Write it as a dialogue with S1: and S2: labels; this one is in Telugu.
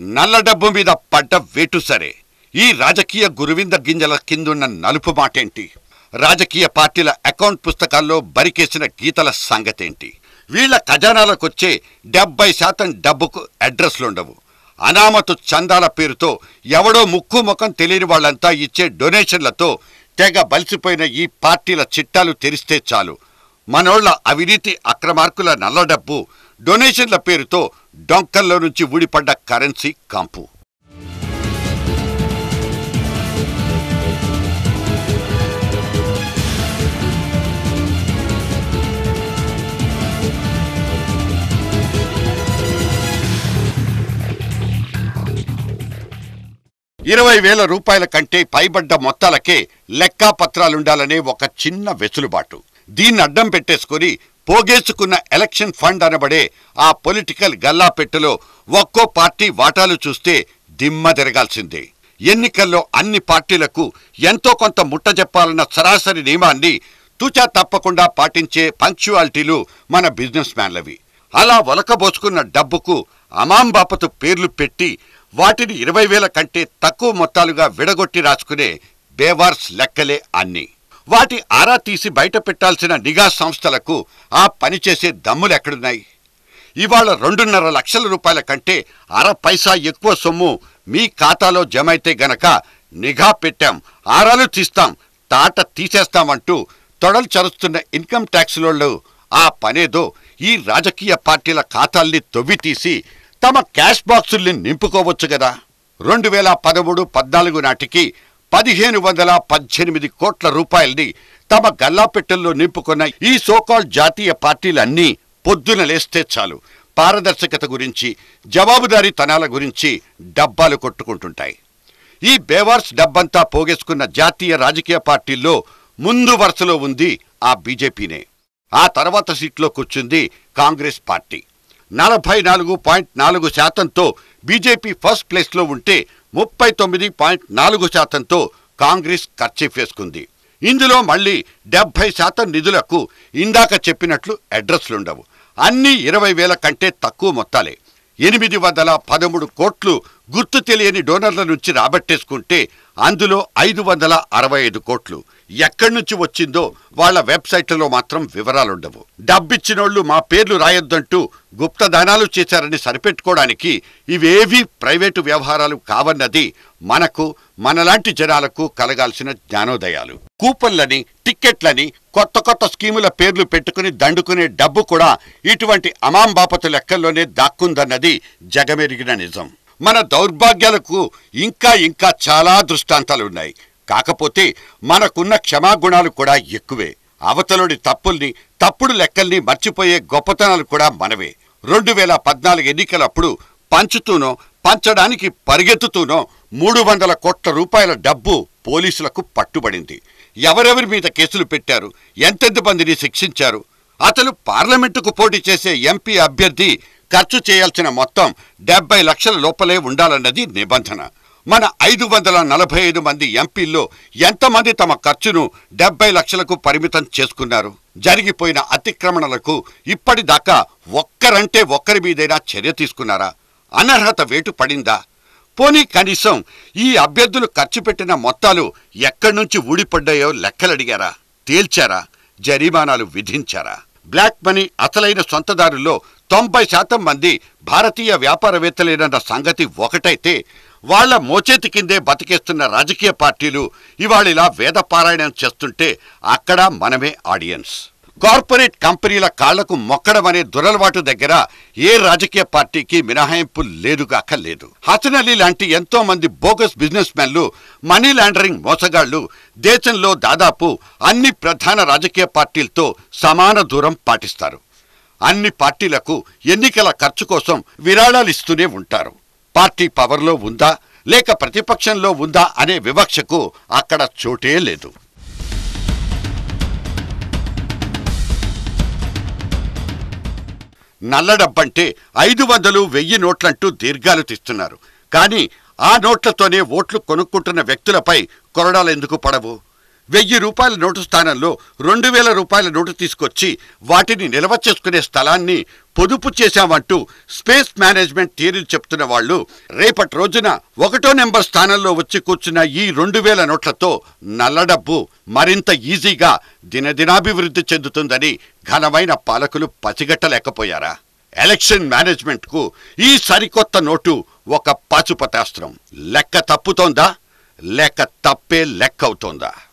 S1: నల్ల డబ్బు మీద పడ్డ వేటు సరే ఈ రాజకీయ గురువింద గింజల కిందున్న నలుపు మాటేంటి రాజకీయ పార్టీల అకౌంట్ పుస్తకాల్లో బరికేసిన గీతల సంగతేంటి వీళ్ల ఖజానాలకొచ్చే డెబ్బై శాతం డబ్బుకు అడ్రస్లుండవు అనామతు చందాల పేరుతో ఎవడో ముక్కు ముఖం తెలియని వాళ్ళంతా ఇచ్చే డొనేషన్లతో తెగ బలిసిపోయిన ఈ పార్టీల చిట్టాలు తెరిస్తే చాలు మనోళ్ల అవినీతి అక్రమార్కుల నల్ల డబ్బు డొనేషన్ల పేరుతో డొంకల్లో నుంచి ఊడిపడ్డ కరెన్సీ కంపు ఇరవై వేల రూపాయల కంటే పైబడ్డ మొత్తాలకే లెక్కాపత్రాలుండాలనే ఒక చిన్న వెసులుబాటు దీన్ని అడ్డం పెట్టేసుకుని పోగేసుకున్న ఎలక్షన్ ఫండ్ అనబడే ఆ పొలిటికల్ గల్లాపెట్టులో ఒక్కో పార్టీ వాటాలు చూస్తే దిమ్మ తిరగాల్సిందే ఎన్నికల్లో అన్ని పార్టీలకు ఎంతో కొంత ముట్టజెప్పాలన్న సరాసరి నియమాన్ని తుచా తప్పకుండా పాటించే పంక్చువాలిటీలు మన బిజినెస్ మ్యాన్లవి అలా ఒలకబోసుకున్న డబ్బుకు అమాంబాపతు పేర్లు పెట్టి వాటిని ఇరవై వేల కంటే తక్కువ మొత్తాలుగా విడగొట్టి రాసుకునే బేవార్స్ లెక్కలే అన్ని వాటి ఆరా తీసి బయట పెట్టాల్సిన నిఘా సంస్థలకు ఆ పనిచేసే దమ్ములెక్కడున్నాయి ఇవాళ రెండున్నర లక్షల రూపాయల కంటే అర పైసా ఎక్కువ సొమ్ము మీ ఖాతాలో జమైతే గనక నిఘా పెట్టాం ఆరాలు తీస్తాం తాట తీసేస్తామంటూ తొడలు చరుస్తున్న ఇన్కమ్ ట్యాక్స్లోళ్ళు ఆ పనేదో ఈ రాజకీయ పార్టీల ఖాతాల్ని తొవ్వి తీసి తమ క్యాష్ బాక్సుల్ని నింపుకోవచ్చు కదా రెండు వేల పదమూడు పద్నాలుగు నాటికి పదిహేను వందల పద్దెనిమిది కోట్ల రూపాయల్ని తమ గల్లాపెట్టెల్లో నింపుకున్న ఈ సోకాల్ జాతీయ పార్టీలన్నీ పొద్దున లేస్తే చాలు పారదర్శకత గురించి జవాబుదారీతనాల గురించి డబ్బాలు కొట్టుకుంటుంటాయి ఈ బేవార్స్ డబ్బంతా పోగేసుకున్న జాతీయ రాజకీయ పార్టీల్లో ముందు వరుసలో ఉంది ఆ బీజేపీనే ఆ తర్వాత సీట్లో కూర్చుంది కాంగ్రెస్ పార్టీ నలభై నాలుగు పాయింట్ నాలుగు శాతంతో బీజేపీ ఫస్ట్ ప్లేస్లో ఉంటే ముప్పై తొమ్మిది పాయింట్ నాలుగు శాతంతో కాంగ్రెస్ ఖర్చేఫేసుకుంది ఇందులో మళ్ళీ డెబ్బై శాతం నిధులకు ఇందాక చెప్పినట్లు అడ్రస్లుండవు అన్నీ ఇరవై వేల కంటే తక్కువ మొత్తాలే ఎనిమిది వందల పదమూడు కోట్లు గుర్తు తెలియని డోనర్ల నుంచి రాబట్టేసుకుంటే అందులో ఐదు వందల అరవై ఐదు కోట్లు ఎక్కడి నుంచి వచ్చిందో వాళ్ళ వెబ్సైట్లలో మాత్రం వివరాలుండవు డబ్బిచ్చినోళ్లు మా పేర్లు రాయొద్దంటూ గుప్తదానాలు చేశారని సరిపెట్టుకోవడానికి ఇవేవీ ప్రైవేటు వ్యవహారాలు కావన్నది మనకు మనలాంటి జనాలకు కలగాల్సిన జ్ఞానోదయాలు కూపన్లని టిక్కెట్లని కొత్త కొత్త స్కీముల పేర్లు పెట్టుకుని దండుకునే డబ్బు కూడా ఇటువంటి అమాంబాపతు లెక్కల్లోనే దాక్కుందన్నది జగమెరిగిన నిజం మన దౌర్భాగ్యాలకు ఇంకా ఇంకా చాలా దృష్టాంతాలున్నాయి కాకపోతే మనకున్న క్షమాగుణాలు కూడా ఎక్కువే అవతలుడి తప్పుల్ని తప్పుడు లెక్కల్ని మర్చిపోయే గొప్పతనాలు కూడా మనవే రెండు వేల పద్నాలుగు ఎన్నికలప్పుడు పంచుతూనో పంచడానికి పరిగెత్తుతూనో మూడు వందల కోట్ల రూపాయల డబ్బు పోలీసులకు పట్టుబడింది ఎవరెవరి మీద కేసులు పెట్టారు ఎంతెంత మందిని శిక్షించారు అతను పార్లమెంటుకు పోటీ చేసే ఎంపీ అభ్యర్థి ఖర్చు చేయాల్సిన మొత్తం డెబ్బై లక్షల లోపలే ఉండాలన్నది నిబంధన మన ఐదు వందల నలభై ఐదు మంది ఎంపీల్లో ఎంతమంది తమ ఖర్చును డెబ్బై లక్షలకు పరిమితం చేసుకున్నారు జరిగిపోయిన అతిక్రమణలకు ఇప్పటిదాకా ఒక్కరంటే ఒక్కరి మీదైనా చర్య తీసుకున్నారా అనర్హత వేటు పడిందా పోనీ కనీసం ఈ అభ్యర్థులు ఖర్చు పెట్టిన మొత్తాలు ఎక్కడి నుంచి ఊడిపడ్డాయో లెక్కలడిగారా తేల్చారా జరిమానాలు విధించారా బ్లాక్ మనీ అసలైన సొంతదారుల్లో తొంభై శాతం మంది భారతీయ వ్యాపారవేత్తలేనన్న సంగతి ఒకటైతే వాళ్ళ మోచేతి కిందే బతికేస్తున్న రాజకీయ పార్టీలు ఇవాళిలా వేద పారాయణం చేస్తుంటే అక్కడ మనమే ఆడియన్స్ కార్పొరేట్ కంపెనీల కాళ్లకు మొక్కడం అనే దురలవాటు దగ్గర ఏ రాజకీయ పార్టీకి మినహాయింపు లేదుగాక లేదు హసన్ అలీ లాంటి ఎంతో మంది బోగస్ బిజినెస్ మెన్లు మనీ లాండరింగ్ మోసగాళ్లు దేశంలో దాదాపు అన్ని ప్రధాన రాజకీయ పార్టీలతో సమాన దూరం పాటిస్తారు అన్ని పార్టీలకు ఎన్నికల ఖర్చు కోసం విరాళాలిస్తూనే ఉంటారు పార్టీ పవర్లో ఉందా లేక ప్రతిపక్షంలో ఉందా అనే వివక్షకు అక్కడ చోటే లేదు నల్ల డబ్బంటే ఐదు వందలు వెయ్యి నోట్లంటూ దీర్ఘాలు తీస్తున్నారు కానీ ఆ నోట్లతోనే ఓట్లు కొనుక్కుంటున్న వ్యక్తులపై కొరడాలెందుకు పడవు వెయ్యి రూపాయల నోటు స్థానంలో రెండు వేల రూపాయల నోటు తీసుకొచ్చి వాటిని నిల్వ చేసుకునే స్థలాన్ని పొదుపు చేశామంటూ స్పేస్ మేనేజ్మెంట్ థియరీలు చెప్తున్న వాళ్ళు రేపటి రోజున ఒకటో నెంబర్ స్థానంలో వచ్చి కూర్చున్న ఈ రెండు వేల నోట్లతో నల్ల డబ్బు మరింత ఈజీగా దినదినాభివృద్ధి చెందుతుందని ఘనమైన పాలకులు పసిగట్టలేకపోయారా ఎలక్షన్ మేనేజ్మెంట్ కు ఈ సరికొత్త నోటు ఒక పచుపతాస్త్రం లెక్క తప్పుతోందా లేక తప్పే లెక్క అవుతోందా